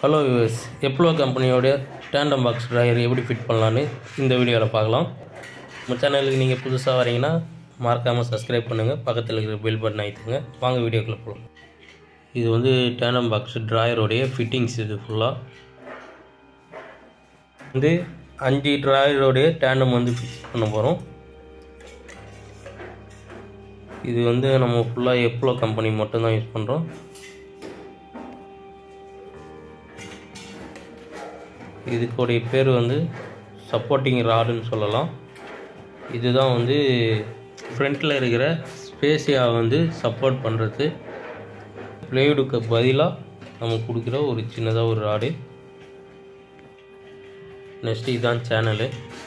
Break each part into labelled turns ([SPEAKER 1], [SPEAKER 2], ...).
[SPEAKER 1] hello viewers எப்ளோ கம்பெனியோடைய tandem box drawer எப்படி ஃபிட் பண்ணலான்னு இந்த வீடியோவில் பார்க்கலாம் நம்ம சேனலுக்கு நீங்கள் புதுசாக வரீங்கன்னா மறக்காமல் சப்ஸ்கிரைப் பண்ணுங்கள் பக்கத்தில் இருக்கிற பெல் பட்டன் அழுத்துங்க வாங்க வீடியோக்குள்ளே போகலாம் இது வந்து டேண்டம் பாக்ஸ் ட்ராயருடைய ஃபிட்டிங்ஸ் இது ஃபுல்லாக வந்து அஞ்சு ட்ராயருடைய டேண்டம் வந்து ஃபிக்ஸ் பண்ண போகிறோம் இது வந்து நம்ம ஃபுல்லாக எப்ளோ கம்பெனி மட்டும்தான் யூஸ் பண்ணுறோம் இதுக்குடைய பேர் வந்து சப்போர்ட்டிங் ராடுன்னு சொல்லலாம் இதுதான் வந்து ஃப்ரண்ட்டில் இருக்கிற ஸ்பேஸியா வந்து சப்போர்ட் பண்ணுறது பிளேடுக்கு பதிலாக நம்ம கொடுக்குற ஒரு சின்னதாக ஒரு ராடு நெக்ஸ்ட் இதுதான் சேனலு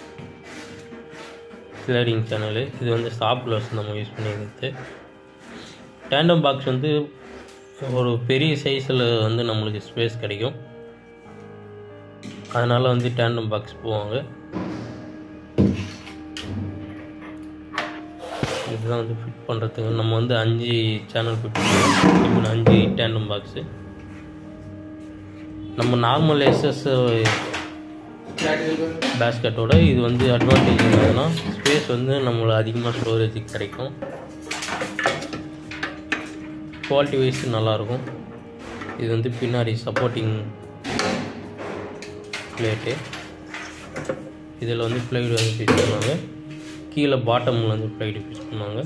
[SPEAKER 1] ஸ்லைடிங் சேனலு இது வந்து சாப்லர்ஸ் நம்ம யூஸ் பண்ணிக்கிறது டேண்டம் பாக்ஸ் வந்து ஒரு பெரிய சைஸில் வந்து நம்மளுக்கு ஸ்பேஸ் கிடைக்கும் அதனால் வந்து டேண்டம் பாக்ஸ் போவாங்க இதுதான் வந்து ஃபிட் பண்ணுறதுக்கு நம்ம வந்து அஞ்சு சேனல் ஃபிட் பண்ணுவோம் அஞ்சு டேண்டம் பாக்ஸு நம்ம நார்மல் எஸ்எஸ் பேஸ்கெட்டோட இது வந்து அட்வான்டேஜ் என்னதுன்னா ஸ்பேஸ் வந்து நம்மளுக்கு அதிகமாக ஸ்டோரேஜுக்கு கிடைக்கும் குவாலிட்டி வைஸ் நல்லாயிருக்கும் இது வந்து பின்னாடி சப்போர்ட்டிங் பிளேட்டு இதில் வந்து பிளைடு வந்து ஃபிக்ஸ் பண்ணுவாங்க கீழே பாட்டமில் வந்து பிளைடு ஃபிக்ஸ் பண்ணுவாங்க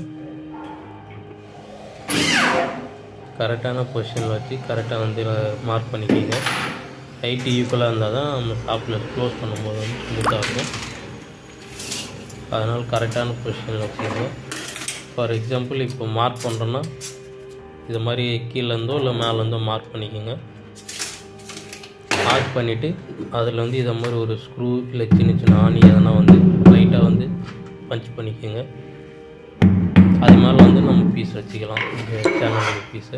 [SPEAKER 1] கரெக்டான பொசிஷனில் வச்சு கரெக்டாக வந்து மார்க் பண்ணிக்கிங்க ஹைட்டு ஈக்குவலாக இருந்தால் தான் நம்ம சாஃப்ட்னஸ் க்ளோஸ் பண்ணும்போது வந்து ஸ்மூத்தாக இருக்கும் அதனால் கரெக்டான பொசிஷனில் வச்சுக்கோங்க ஃபார் எக்ஸாம்பிள் இப்போ மார்க் பண்ணுறோன்னா இது மாதிரி கீழேருந்தோ இல்லை மேலேருந்தோ மார்க் பண்ணிக்கோங்க மார்க் பண்ணிவிட்டு அதில் வந்து இதை மாதிரி ஒரு ஸ்க்ரூ இல்லை சின்ன சின்ன ஆணி எதனா வந்து லைட்டாக வந்து பஞ்ச் பண்ணிக்கோங்க அது மேலே வந்து நம்ம பீஸ் வச்சுக்கலாம் இந்த சேனலோட பீஸை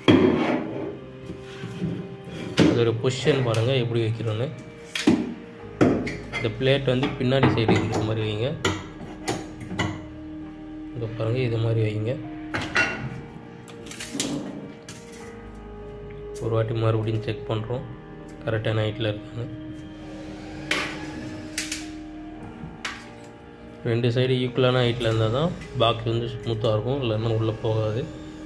[SPEAKER 1] அதோட பொசிஷன் பாருங்கள் எப்படி வைக்கிறோன்னு இந்த பிளேட் வந்து பின்னாடி சைடு இருக்கிற மாதிரி வைங்க இங்கே பாருங்கள் இது மாதிரி வைங்க ஒரு வாட்டி மறுபடியும் செக் பண்ணுறோம் கரெக்டான ஹைட்டில் இருக்கான்னு ரெண்டு சைடு ஈக்குவலான ஹைட்டில் இருந்தால் தான் பாக்ஸ் வந்து ஸ்மூத்தாக இருக்கும் இல்லைன்னா உள்ளே போகாது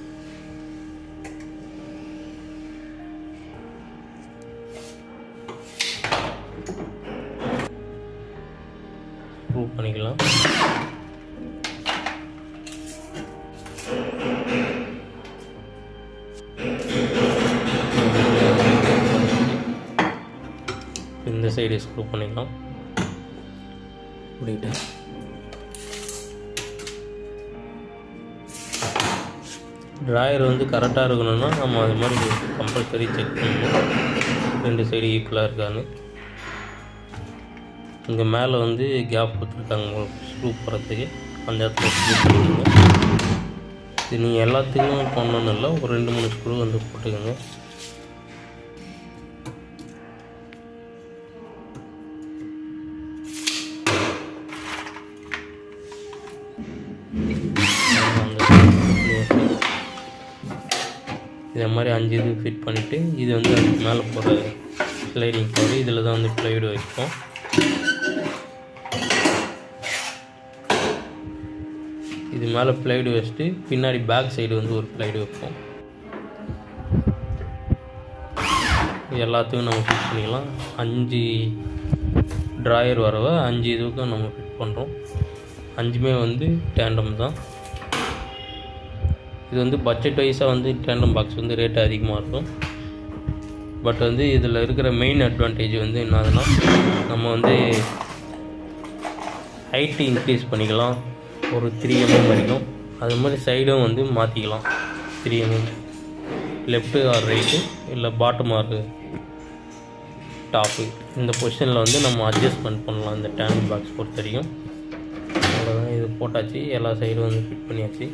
[SPEAKER 1] ப்ரூவ் பண்ணிக்கலாம் இந்த சைடு ஸ்க்ரூ பண்ணிக்கலாம் இப்படிட்டு ட்ராயர் வந்து கரெக்டாக இருக்கணும்னா நம்ம அது மாதிரி கம்பல்சரி செக் பண்ணணும் ரெண்டு சைடு ஈக்குவலாக இருக்கான்னு இங்கே மேலே வந்து கேப் கொடுத்துருக்காங்க ஸ்க்ரூ போகிறதுக்கு அந்த இடத்துல ஸ்க்ரூ பண்ணிக்கோங்க இது நீங்கள் எல்லாத்துக்கும் பண்ணணும் இல்லை ஒரு ரெண்டு மூணு ஸ்க்ரூ வந்து போட்டுக்கோங்க இதை மாதிரி அஞ்சு இது ஃபிட் பண்ணிவிட்டு இது வந்து அதுக்கு மேலே போகிற ஸ்லைடிங் போகிற இதில் தான் வந்து ப்ளைவுட் வைப்போம் இது மேலே ப்ளைவுட் வச்சுட்டு பின்னாடி பேக் சைடு வந்து ஒரு ப்ளைவுட் வைப்போம் எல்லாத்துக்கும் நம்ம ஃபிட் பண்ணிக்கலாம் அஞ்சு ட்ராயர் வரவ அஞ்சு இதுக்கும் நம்ம ஃபிட் பண்ணுறோம் அஞ்சுமே வந்து டேண்டம் தான் இது வந்து பட்ஜெட் வைஸாக வந்து டேண்டம் பாக்ஸ் வந்து ரேட்டு அதிகமாக இருக்கும் பட் வந்து இதில் இருக்கிற மெயின் அட்வான்டேஜ் வந்து என்னதுன்னா நம்ம வந்து ஹைட்டு இன்க்ரீஸ் பண்ணிக்கலாம் ஒரு த்ரீ எம்எம் வரைக்கும் அது மாதிரி சைடும் வந்து மாற்றிக்கலாம் three mm left or right இல்லை பாட்டம் ஆர் டாப்பு இந்த பொசிஷனில் வந்து நம்ம அட்ஜஸ்ட்மெண்ட் பண்ணலாம் இந்த டேண்டம் பாக்ஸ் பொறுத்த வரைக்கும் அவ்வளோதான் இது போட்டாச்சு எல்லா சைடும் வந்து ஃபிட் பண்ணியாச்சு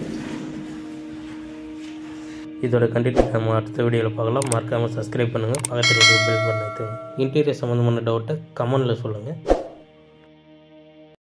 [SPEAKER 1] இதோட கண்டிப்பாக நம்ம அடுத்த வீடியோவில் பார்க்கலாம் மறக்காமல் சப்ஸ்கிரைப் பண்ணுங்கள் பக்கத்தில் இருக்கிற பெல் பட்டன் இன்டீரியர் சம்மந்தமான டவுட்டை கமெண்டில் சொல்லுங்கள்